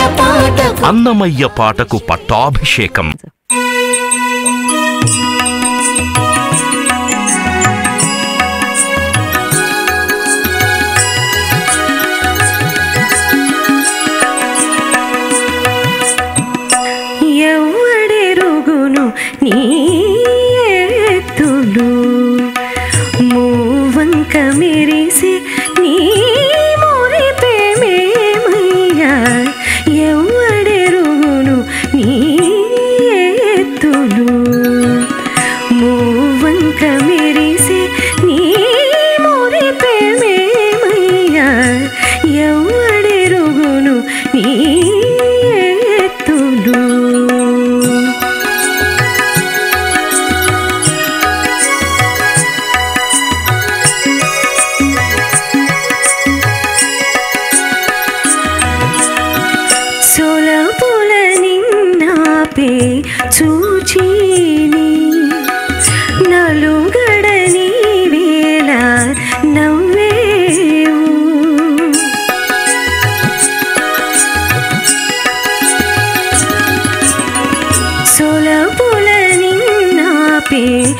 పాటకు అన్నమయ్య పాటకు పట్టాభిషేకం ఎవ్వడెరుగును నీ ఎత్తులు మూవంక మెరిసి నీ మురిపేమేమయ్యా ఎవ్వడెరుగును నీ ఎత్తులు మూవంక మెరిసి నీ మురిపేమేమయ్యా ఎవ్వడెరుగును నీ ఎత్తులు సొలపుల నిన్నాపే చూచీని నలుగడని వేళ నవ్వేవు సొలపుల నిన్నాపే